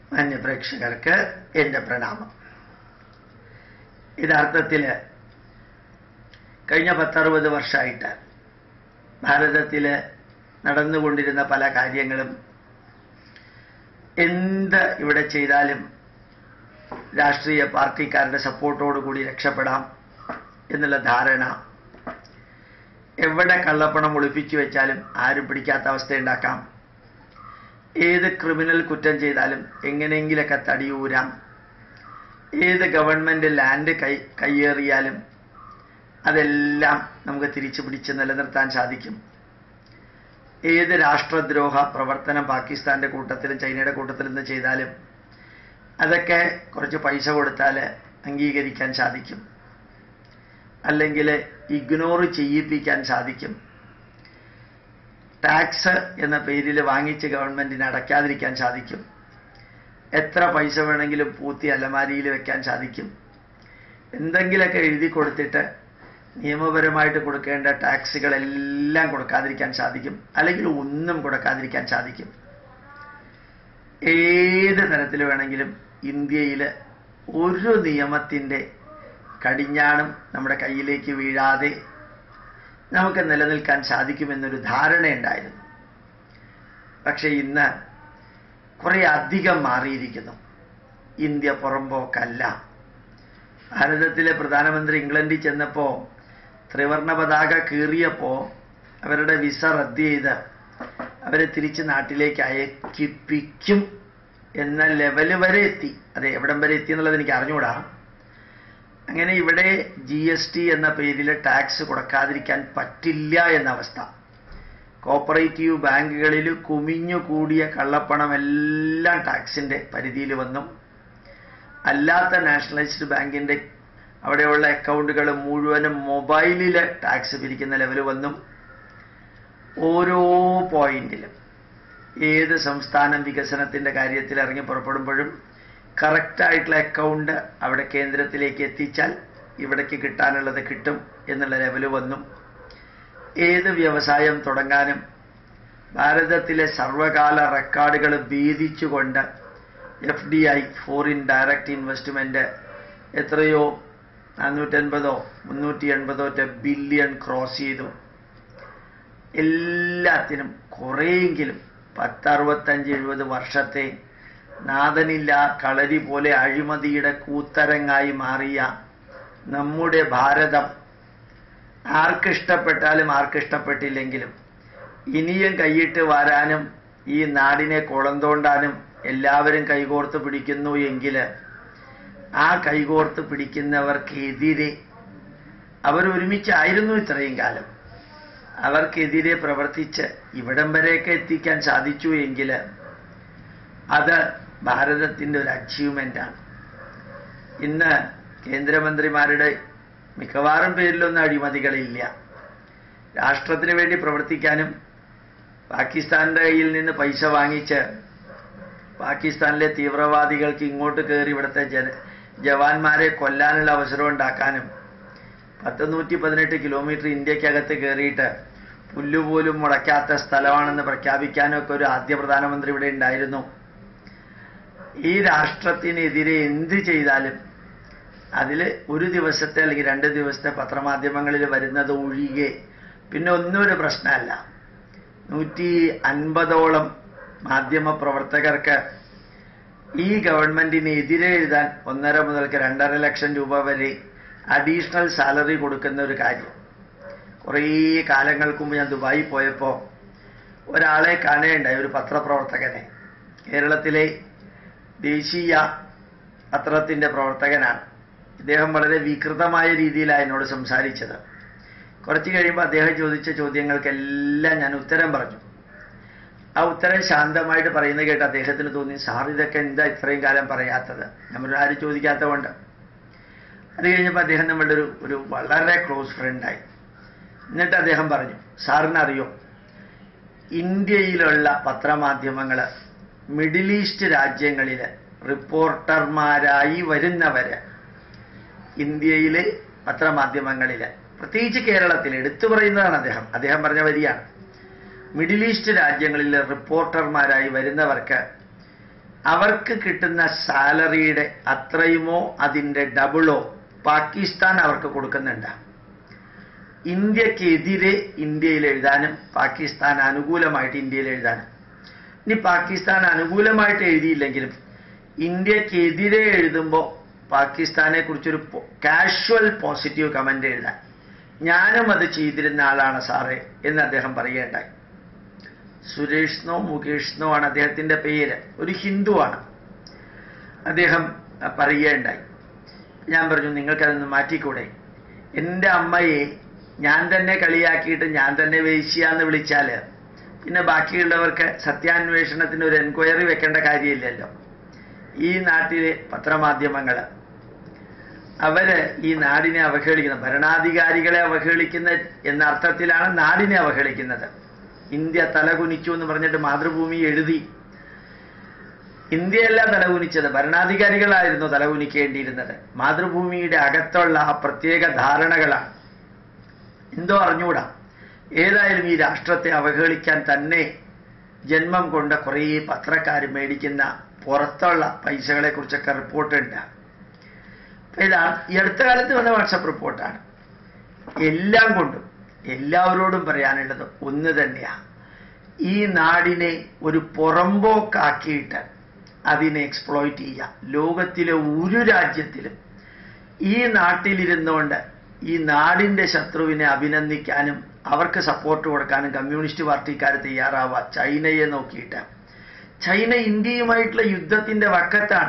മാന്യപ്രേക്ഷകർക്ക് എൻ്റെ പ്രണാമം യഥാർത്ഥത്തിൽ കഴിഞ്ഞ പത്തറുപത് വർഷമായിട്ട് ഭാരതത്തിൽ നടന്നുകൊണ്ടിരുന്ന പല കാര്യങ്ങളും എന്ത് ഇവിടെ ചെയ്താലും രാഷ്ട്രീയ പാർട്ടിക്കാരുടെ സപ്പോർട്ടോടുകൂടി രക്ഷപ്പെടാം എന്നുള്ള ധാരണ എവിടെ കള്ളപ്പണം ഒളിപ്പിച്ചു വെച്ചാലും ആരും പിടിക്കാത്ത അവസ്ഥയുണ്ടാക്കാം ഏത് ക്രിമിനൽ കുറ്റം ചെയ്താലും എങ്ങനെയെങ്കിലൊക്കെ തടിയൂരാം ഏത് ഗവൺമെന്റ് ലാൻഡ് കൈ കയ്യേറിയാലും അതെല്ലാം നമുക്ക് തിരിച്ചു പിടിച്ച് നിലനിർത്താൻ സാധിക്കും ഏത് രാഷ്ട്രദ്രോഹ പ്രവർത്തനം പാകിസ്ഥാന്റെ കൂട്ടത്തിലും ചൈനയുടെ കൂട്ടത്തിലും നിന്ന് ചെയ്താലും അതൊക്കെ കുറച്ച് പൈസ കൊടുത്താൽ അംഗീകരിക്കാൻ സാധിക്കും അല്ലെങ്കിൽ ഇഗ്നോർ ചെയ്യിപ്പിക്കാൻ സാധിക്കും ടാക്സ് എന്ന പേരിൽ വാങ്ങിച്ച് ഗവൺമെന്റിന് അടയ്ക്കാതിരിക്കാൻ സാധിക്കും എത്ര പൈസ വേണമെങ്കിലും പൂത്തി അലമാരിയിൽ വെക്കാൻ സാധിക്കും എന്തെങ്കിലുമൊക്കെ എഴുതി കൊടുത്തിട്ട് നിയമപരമായിട്ട് കൊടുക്കേണ്ട ടാക്സുകളെല്ലാം കൊടുക്കാതിരിക്കാൻ സാധിക്കും അല്ലെങ്കിൽ ഒന്നും കൊടുക്കാതിരിക്കാൻ സാധിക്കും ഏത് തരത്തിൽ വേണമെങ്കിലും ഇന്ത്യയിൽ ഒരു നിയമത്തിൻ്റെ കടിഞ്ഞാണും നമ്മുടെ കയ്യിലേക്ക് വീഴാതെ നമുക്ക് നിലനിൽക്കാൻ സാധിക്കുമെന്നൊരു ധാരണയുണ്ടായിരുന്നു പക്ഷെ ഇന്ന് കുറെ അധികം മാറിയിരിക്കുന്നു ഇന്ത്യ പുറമ്പോക്കല്ല ഭാരതത്തിലെ പ്രധാനമന്ത്രി ഇംഗ്ലണ്ടിൽ ചെന്നപ്പോൾ ത്രിവർണ പതാക കീറിയപ്പോൾ അവരുടെ വിസ റദ്ദ് ചെയ്ത് അവരെ തിരിച്ച് നാട്ടിലേക്ക് അയക്കിപ്പിക്കും എന്ന ലെവല് വരെ എത്തി അതെ എവിടം വരെ എത്തി എന്നുള്ളത് എനിക്ക് അറിഞ്ഞുകൂടാ അങ്ങനെ ഇവിടെ ജി എസ് ടി എന്ന പേരിൽ ടാക്സ് കൊടുക്കാതിരിക്കാൻ പറ്റില്ല എന്ന അവസ്ഥ കോപ്പറേറ്റീവ് ബാങ്കുകളിൽ കുമിഞ്ഞു കൂടിയ കള്ളപ്പണം എല്ലാം ടാക്സിന്റെ പരിധിയിൽ വന്നു അല്ലാത്ത നാഷണലൈസ്ഡ് ബാങ്കിന്റെ അവിടെയുള്ള അക്കൗണ്ടുകൾ മുഴുവനും മൊബൈലിൽ ടാക്സ് പിരിക്കുന്ന ലെവൽ വന്നു ഓരോ പോയിന്റിലും ഏത് സംസ്ഥാനം വികസനത്തിന്റെ കാര്യത്തിൽ ഇറങ്ങി പുറപ്പെടുമ്പോഴും കറക്റ്റായിട്ടുള്ള അക്കൗണ്ട് അവിടെ കേന്ദ്രത്തിലേക്ക് എത്തിച്ചാൽ ഇവിടേക്ക് കിട്ടാനുള്ളത് കിട്ടും എന്നുള്ള ലെവല് വന്നു ഏത് വ്യവസായം തുടങ്ങാനും ഭാരതത്തിലെ സർവകാല റെക്കോർഡുകൾ ഭേദിച്ചുകൊണ്ട് F D I foreign direct investment എത്രയോ നാനൂറ്റൻപതോ മുന്നൂറ്റി എൺപതോ ബില്യൺ ക്രോസ് ചെയ്തു എല്ലാത്തിനും കുറേയെങ്കിലും പത്തറുപത്തഞ്ച് എഴുപത് വർഷത്തെ നാഥനില്ല കളരി പോലെ അഴിമതിയുടെ കൂത്തരങ്ങായി മാറിയ നമ്മുടെ ഭാരതം ആർക്കിഷ്ടപ്പെട്ടാലും ആർക്കിഷ്ടപ്പെട്ടില്ലെങ്കിലും ഇനിയും കൈയിട്ട് വരാനും ഈ നാടിനെ കുളന്തോണ്ടാനും എല്ലാവരും കൈകോർത്ത് പിടിക്കുന്നു എങ്കിൽ ആ കൈകോർത്ത് പിടിക്കുന്നവർക്കെതിരെ അവരൊരുമിച്ചായിരുന്നു ഇത്രയും കാലം അവർക്കെതിരെ പ്രവർത്തിച്ച് ഇവിടം വരെയൊക്കെ എത്തിക്കാൻ സാധിച്ചു എങ്കിൽ അത് ഭാരതത്തിൻ്റെ ഒരു അച്ചീവ്മെൻ്റാണ് ഇന്ന് കേന്ദ്രമന്ത്രിമാരുടെ മിക്കവാറും പേരിലൊന്നും അഴിമതികളില്ല രാഷ്ട്രത്തിന് വേണ്ടി പ്രവർത്തിക്കാനും പാകിസ്ഥാന്റെ കയ്യിൽ നിന്ന് പൈസ വാങ്ങിച്ച് പാകിസ്ഥാനിലെ തീവ്രവാദികൾക്ക് ഇങ്ങോട്ട് കയറി ഇവിടുത്തെ ജന ജവാന്മാരെ കൊല്ലാനുള്ള അവസരം ഉണ്ടാക്കാനും പത്ത് നൂറ്റി പതിനെട്ട് കിലോമീറ്റർ ഇന്ത്യക്കകത്ത് കയറിയിട്ട് പുല്ലുപോലും മുടക്കാത്ത സ്ഥലമാണെന്ന് പ്രഖ്യാപിക്കാനും ഒക്കെ ഒരു ആദ്യ പ്രധാനമന്ത്രി ഇവിടെ ഉണ്ടായിരുന്നു ഈ രാഷ്ട്രത്തിനെതിരെ എന്ത് ചെയ്താലും അതിൽ ഒരു ദിവസത്തെ അല്ലെങ്കിൽ രണ്ട് ദിവസത്തെ പത്രമാധ്യമങ്ങളിൽ വരുന്നത് ഒഴികെ പിന്നെ ഒന്നും ഒരു പ്രശ്നമല്ല നൂറ്റി അൻപതോളം മാധ്യമ പ്രവർത്തകർക്ക് ഈ ഗവൺമെന്റിന് എതിരെ എഴുതാൻ ഒന്നര മുതൽക്ക് രണ്ടര ലക്ഷം രൂപ വരെ അഡീഷണൽ സാലറി കൊടുക്കുന്ന ഒരു കാര്യം കുറേ കാലങ്ങൾക്ക് മുമ്പ് ഞാൻ ദുബായി പോയപ്പോൾ ഒരാളെ കാണുകയുണ്ടായി ഒരു പത്രപ്രവർത്തകനെ കേരളത്തിലെ ദേശീയ പത്രത്തിൻ്റെ പ്രവർത്തകനാണ് ഇദ്ദേഹം വളരെ വികൃതമായ രീതിയിലാണ് എന്നോട് സംസാരിച്ചത് കുറച്ച് കഴിയുമ്പോൾ അദ്ദേഹം ചോദിച്ച ചോദ്യങ്ങൾക്കെല്ലാം ഞാൻ ഉത്തരം പറഞ്ഞു ആ ഉത്തരം ശാന്തമായിട്ട് പറയുന്നത് കേട്ട് അദ്ദേഹത്തിന് തോന്നി സാർ ഇതൊക്കെ എന്താ ഇത്രയും കാലം പറയാത്തത് നമ്മൾ ആരും ചോദിക്കാത്തതുകൊണ്ട് അത് കഴിഞ്ഞപ്പോൾ അദ്ദേഹം നമ്മളുടെ ഒരു ഒരു വളരെ ക്ലോസ് ഫ്രണ്ടായി എന്നിട്ട് അദ്ദേഹം പറഞ്ഞു സാറിനറിയോ ഇന്ത്യയിലുള്ള പത്രമാധ്യമങ്ങൾ മിഡിൽ ഈസ്റ്റ് രാജ്യങ്ങളിൽ റിപ്പോർട്ടർമാരായി വരുന്നവര് ഇന്ത്യയിലെ പത്രമാധ്യമങ്ങളിൽ പ്രത്യേകിച്ച് കേരളത്തിൽ എടുത്തു പറയുന്നതാണ് അദ്ദേഹം അദ്ദേഹം പറഞ്ഞ വരിയാണ് മിഡിൽ ഈസ്റ്റ് രാജ്യങ്ങളിൽ റിപ്പോർട്ടർമാരായി വരുന്നവർക്ക് അവർക്ക് കിട്ടുന്ന സാലറിയുടെ അത്രയുമോ അതിൻ്റെ ഡബിളോ പാകിസ്ഥാൻ അവർക്ക് കൊടുക്കുന്നുണ്ട് ഇന്ത്യക്കെതിരെ ഇന്ത്യയിൽ എഴുതാനും പാകിസ്ഥാൻ അനുകൂലമായിട്ട് ഇന്ത്യയിൽ എഴുതാനും ഇനി പാകിസ്ഥാൻ അനുകൂലമായിട്ട് എഴുതിയില്ലെങ്കിലും ഇന്ത്യക്കെതിരെ എഴുതുമ്പോൾ പാകിസ്ഥാനെ കുറിച്ചൊരു കാഷ്വൽ പോസിറ്റീവ് കമന്റ് എഴുതാൻ ഞാനും അത് ചെയ്തിരുന്ന ആളാണ് സാറേ എന്ന് അദ്ദേഹം പറയുകയുണ്ടായി സുരേഷ്നോ മുകേഷ്നോ ആണ് അദ്ദേഹത്തിന്റെ പേര് ഒരു ഹിന്ദുവാണ് അദ്ദേഹം അഹ്, പറയുകയുണ്ടായി ഞാൻ പറഞ്ഞു നിങ്ങൾക്കതൊന്ന് മാറ്റിക്കൂടെ എൻ്റെ അമ്മയെ ഞാൻ തന്നെ കളിയാക്കിയിട്ട് ഞാൻ തന്നെ വേശ്യാന്ന് വിളിച്ചാൽ പിന്നെ ബാക്കിയുള്ളവർക്ക് സത്യാന്വേഷണത്തിന് ഒരു എൻക്വയറി വെക്കേണ്ട കാര്യമില്ലല്ലോ ഈ നാട്ടിലെ പത്രമാധ്യമങ്ങൾ അവര് ഈ നാടിനെ അവഹേളിക്കുന്ന ഭരണാധികാരികളെ അവഹേളിക്കുന്ന എന്ന അർത്ഥത്തിലാണ് നാടിനെ അവഹേളിക്കുന്നത് ഇന്ത്യ തലകുനിച്ചു എന്ന് പറഞ്ഞിട്ട് മാതൃഭൂമി എഴുതി ഇന്ത്യയല്ല തലകുനിച്ചത് ഭരണാധികാരികളായിരുന്നു തലകുനിക്കേണ്ടിയിരുന്നത് മാതൃഭൂമിയുടെ അകത്തുള്ള ആ പ്രത്യേക ധാരണകളാണ് എന്തോ അറിഞ്ഞൂടാ ഏതായാലും ഈ രാഷ്ട്രത്തെ അവഹേളിക്കാൻ തന്നെ ജന്മം കൊണ്ട കുറേ പത്രക്കാർ മേടിക്കുന്ന പുറത്തുള്ള പൈസകളെ കുറിച്ചൊക്കെ റിപ്പോർട്ടുണ്ട് അപ്പൊ ഇതാണ് ഈ അടുത്ത കാലത്ത് വന്ന വാട്സപ്പ് റിപ്പോർട്ടാണ് എല്ലാം കൊണ്ടും എല്ലാവരോടും പറയാനുള്ളത് ഒന്ന് തന്നെയാണ് ഈ നാടിനെ ഒരു പുറമ്പോക്കാക്കിയിട്ട് അതിനെ എക്സ്പ്ലോയിറ്റ് ചെയ്യുക ലോകത്തിലെ ഒരു രാജ്യത്തിലും ഈ നാട്ടിലിരുന്നുകൊണ്ട് ഈ നാടിന്റെ ശത്രുവിനെ അഭിനന്ദിക്കാനും അവർക്ക് സപ്പോർട്ട് കൊടുക്കാനും കമ്മ്യൂണിസ്റ്റ് പാർട്ടിക്കാർ തയ്യാറാവുക ചൈനയെ നോക്കിയിട്ട് ചൈന ഇന്ത്യയുമായിട്ടുള്ള യുദ്ധത്തിന്റെ വക്കത്താണ്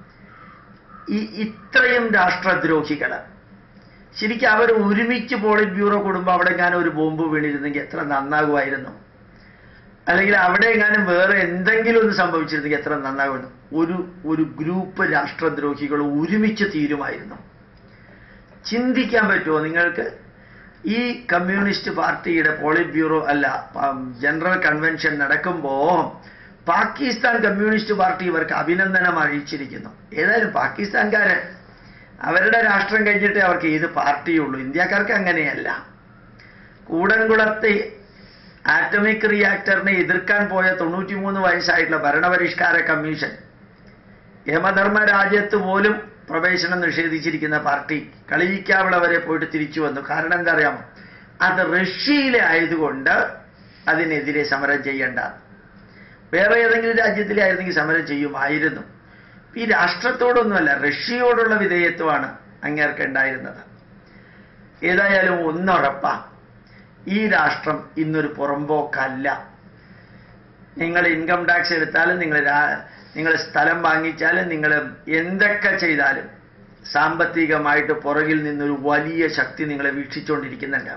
ഈ ഇത്രയും രാഷ്ട്രദ്രോഹികൾ ശരിക്കും അവർ ഒരുമിച്ച് പോളിറ്റ് ബ്യൂറോ കൂടുമ്പോൾ അവിടെ എങ്ങാനും ഒരു ബോംബ് വീണിരുന്നെങ്കിൽ എത്ര നന്നാകുമായിരുന്നു അല്ലെങ്കിൽ അവിടെ എങ്ങാനും വേറെ എന്തെങ്കിലും ഒന്ന് സംഭവിച്ചിരുന്നെങ്കിൽ എത്ര നന്നാകുമായിരുന്നു ഒരു ഒരു ഗ്രൂപ്പ് രാഷ്ട്രദ്രോഹികൾ ഒരുമിച്ച് തീരുമായിരുന്നു ചിന്തിക്കാൻ പറ്റുമോ നിങ്ങൾക്ക് ഈ കമ്മ്യൂണിസ്റ്റ് പാർട്ടിയുടെ പോളിറ്റ് ബ്യൂറോ അല്ല പ- ജനറൽ കൺവെൻഷൻ നടക്കുമ്പോൾ പാകിസ്ഥാൻ കമ്മ്യൂണിസ്റ്റ് പാർട്ടി ഇവർക്ക് അഭിനന്ദനം അറിയിച്ചിരിക്കുന്നു ഏതായാലും പാകിസ്ഥാൻകാര് അവരുടെ രാഷ്ട്രം കഴിഞ്ഞിട്ടേ അവർക്ക് ഏത് പാർട്ടിയുള്ളൂ ഇന്ത്യക്കാർക്ക് അങ്ങനെയല്ല കൂടൻകുളത്തെ ആറ്റമിക് റിയാക്ടറിനെ എതിർക്കാൻ പോയ തൊണ്ണൂറ്റിമൂന്ന് വയസ്സായിട്ടുള്ള ഭരണപരിഷ്കാര കമ്മീഷൻ യമധർമ്മ രാജ്യത്ത് പോലും പ്രവേശനം നിഷേധിച്ചിരിക്കുന്ന പാർട്ടി കളിയിക്കാവിള വരെ പോയിട്ട് തിരിച്ചു വന്നു കാരണം എന്താ അറിയാമോ അത് റഷ്യയിലെ ആയതുകൊണ്ട് അതിനെതിരെ സമരം ചെയ്യേണ്ട വേറെ ഏതെങ്കിലും രാജ്യത്തിലെ ആയിരുന്നെങ്കിൽ സമരം ചെയ്യുമായിരുന്നു ഈ രാഷ്ട്രത്തോടൊന്നുമല്ല റഷ്യയോടുള്ള വിധേയത്വമാണ് അങ്ങേർക്ക് ഉണ്ടായിരുന്നത് ഏതായാലും ഒന്നുറപ്പാ ഈ രാഷ്ട്രം ഇന്നൊരു പുറമ്പോക്കല്ല നിങ്ങൾ ഇൻകം ടാക്സ് എടുത്താലും നിങ്ങൾ രാ- നിങ്ങൾ സ്ഥലം വാങ്ങിച്ചാലും നിങ്ങൾ എന്തൊക്കെ ചെയ്താലും സാമ്പത്തികമായിട്ട് പുറകിൽ നിന്നൊരു വലിയ ശക്തി നിങ്ങളെ വീക്ഷിച്ചുകൊണ്ടിരിക്കുന്നുണ്ട്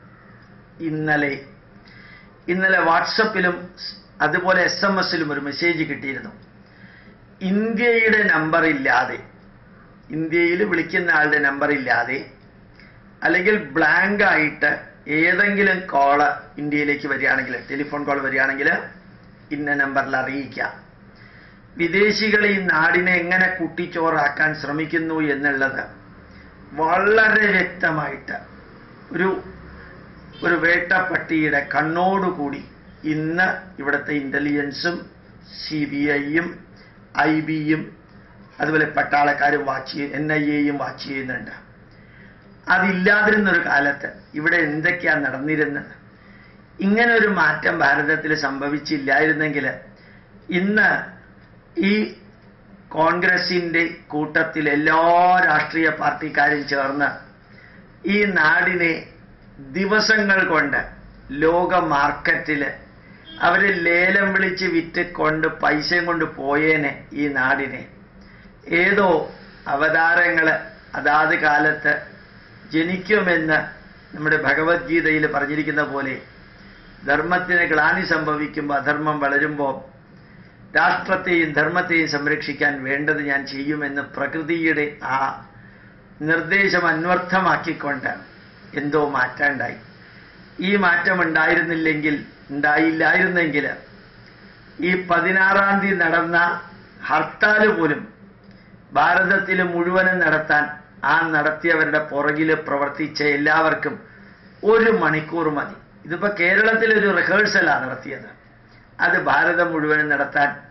ഇന്നലെ ഇന്നലെ വാട്സപ്പിലും സ് അതുപോലെ എസ് എം എസിലും ഒരു മെസ്സേജ് കിട്ടിയിരുന്നു ഇന്ത്യയുടെ നമ്പർ ഇല്ലാതെ ഇന്ത്യയിൽ വിളിക്കുന്ന ആളുടെ നമ്പർ ഇല്ലാതെ അല്ലെങ്കിൽ ബ്ലാങ്ക് ആയിട്ട് ഏതെങ്കിലും കോള് ഇന്ത്യയിലേക്ക് വരികയാണെങ്കിൽ ടെലിഫോൺ കോൾ വരികയാണെങ്കിൽ ഇന്ന നമ്പറിൽ അറിയിക്കാം വിദേശികൾ ഈ നാടിനെ എങ്ങനെ കുട്ടിച്ചോറാക്കാൻ ശ്രമിക്കുന്നു എന്നുള്ളത് വളരെ വ്യക്തമായിട്ട് ഒരു ഒരു വേട്ടപ്പട്ടിയുടെ കണ്ണോടുകൂടി ഇന്ന് ഇവിടുത്തെ ഇന്റലിജൻസും സി ബി ഐയും ഐ ബിയും അതുപോലെ പട്ടാളക്കാരും വാച്ച് ചെയ്യ എൻ ഐ എയും വാച്ച് ചെയ്യുന്നുണ്ട് അതില്ലാതിരുന്നൊരു കാലത്ത് ഇവിടെ എന്തൊക്കെയാ നടന്നിരുന്നത് ഇങ്ങനെ ഒരു മാറ്റം ഭാരതത്തിൽ സംഭവിച്ചില്ലായിരുന്നെങ്കിൽ ഇന്ന് ഈ കോൺഗ്രസിന്റെ കൂട്ടത്തിൽ എല്ലാ രാഷ്ട്രീയ പാർട്ടിക്കാരും ചേർന്ന് ഈ നാടിനെ ദിവസങ്ങൾ കൊണ്ട് ലോക മാർക്കറ്റിൽ അവര് ലേലം വിളിച്ച് വിറ്റ് കൊണ്ട് പൈസയും കൊണ്ട് പോയേനെ ഈ നാടിനെ ഏതോ അവതാരങ്ങള് അതാത് കാലത്ത് ജനിക്കുമെന്ന് നമ്മുടെ ഭഗവത്ഗീതയിൽ പറഞ്ഞിരിക്കുന്ന പോലെ ധർമ്മത്തിന് ഗ്ലാനി സംഭവിക്കുമ്പോൾ അധർമ്മം വളരുമ്പോൾ രാഷ്ട്രത്തെയും ധർമ്മത്തെയും സംരക്ഷിക്കാൻ വേണ്ടത് ഞാൻ ചെയ്യുമെന്ന് പ്രകൃതിയുടെ ആ നിർദ്ദേശം അന്വർത്ഥമാക്കിക്കൊണ്ട് എന്തോ മാറ്റമുണ്ടായി ഈ മാറ്റം ഉണ്ടായിരുന്നില്ലെങ്കിൽ ഉണ്ടായില്ലായിരുന്നെങ്കിൽ ഈ പതിനാറാം തീയതി നടന്ന ഹർത്താൽ പോലും ഭാരതത്തിൽ മുഴുവനും നടത്താൻ ആ നടത്തിയവരുടെ പുറകിൽ പ്രവർത്തിച്ച എല്ലാവർക്കും ഒരു മണിക്കൂർ മതി ഇതിപ്പോ കേരളത്തിലൊരു റിഹേഴ്സലാണ് നടത്തിയത് അത് ഭാരതം മുഴുവനും നടത്താൻ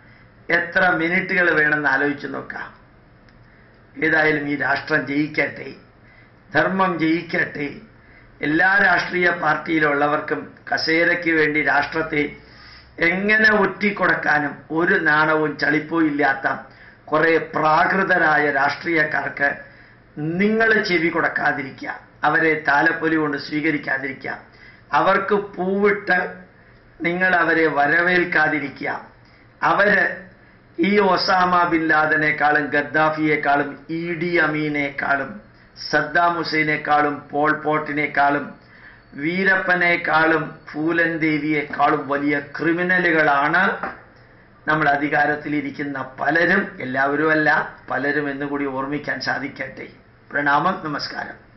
എത്ര മിനിറ്റുകൾ വേണമെന്ന് ആലോചിച്ച് നോക്കാം ഏതായാലും ഈ രാഷ്ട്രം ജയിക്കട്ടെ ധർമ്മം ജയിക്കട്ടെ എല്ലാ രാഷ്ട്രീയ പാർട്ടിയിലുള്ളവർക്കും കസേരയ്ക്ക് വേണ്ടി രാഷ്ട്രത്തെ എങ്ങനെ ഒറ്റിക്കൊടുക്കാനും ഒരു നാണവും ചളിപ്പും ഇല്ലാത്ത കുറെ പ്രാകൃതരായ രാഷ്ട്രീയക്കാർക്ക് നിങ്ങൾ ചെവി കൊടുക്കാതിരിക്കുക അവരെ താലപ്പൊലി കൊണ്ട് സ്വീകരിക്കാതിരിക്കുക അവർക്ക് പൂവിട്ട് നിങ്ങൾ അവരെ വരവേൽക്കാതിരിക്കുക അവര് ഈ ഒസാമ ബിൻ ലാദനേക്കാളും ഗദ്ദാഫിയെക്കാളും ഇ ഡി അമീനേക്കാളും സദ്ദാം ഹുസൈനേക്കാളും പോൾ പോട്ടിനേക്കാളും വീരപ്പനേക്കാളും ഫൂലൻ ദേവിയേക്കാളും വലിയ ക്രിമിനലുകളാണ് നമ്മൾ അധികാരത്തിലിരിക്കുന്ന പലരും എല്ലാവരും അല്ല പലരും എന്നുകൂടി ഓർമ്മിക്കാൻ സാധിക്കട്ടെ പ്രണാമം നമസ്കാരം